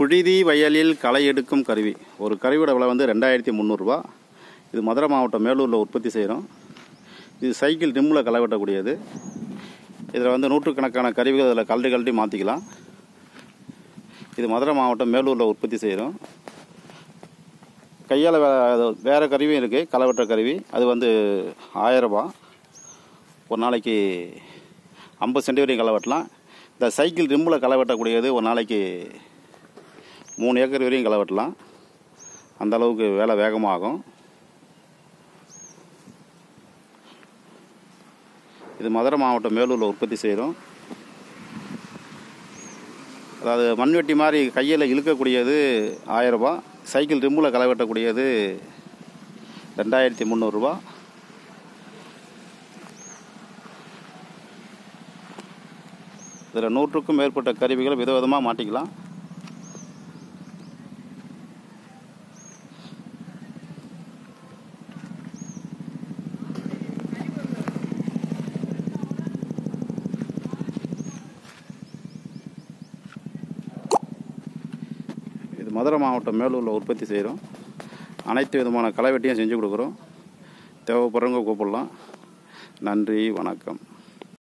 புழுதி வயலில் களை எடுக்கும் கருவி ஒரு கருவியோட விலை வந்து ரெண்டாயிரத்தி முந்நூறுரூவா இது மதுரை மாவட்டம் மேலூரில் உற்பத்தி செய்கிறோம் இது சைக்கிள் ரிம்மில் களை வெட்டக்கூடியது இதில் வந்து நூற்றுக்கணக்கான கருவிகள் இதில் கழட்டி கழட்டி மாற்றிக்கலாம் இது மதுரை மாவட்டம் மேலூரில் உற்பத்தி செய்கிறோம் கையால் வே வேறு கருவியும் இருக்குது களை வெட்டுற கருவி அது வந்து ஆயரரூபா ஒரு நாளைக்கு ஐம்பது சென்டி வரைக்கும் களை வெட்டலாம் இந்த சைக்கிள் ரிம்மில் களை வெட்டக்கூடியது ஒரு நாளைக்கு மூணு ஏக்கர் வரையும் களை வெட்டலாம் அந்த அளவுக்கு வேலை வேகமாகும் இது மதுரை மாவட்டம் மேலூரில் உற்பத்தி செய்கிறோம் அதாவது மண்வெட்டி மாதிரி கையில் இழுக்கக்கூடியது ஆயரரூபா சைக்கிள் ரிம்மில் களை வெட்டக்கூடியது ரெண்டாயிரத்தி முந்நூறுரூவா இதில் நூற்றுக்கும் மேற்பட்ட கருவிகள் விதவிதமாக மாட்டிக்கலாம் இது மதுரை மாவட்டம் மேலூரில் உற்பத்தி செய்கிறோம் அனைத்து விதமான களைவெட்டியும் செஞ்சு கொடுக்குறோம் தேவைப்படுறவங்க கூப்பிடலாம் நன்றி வணக்கம்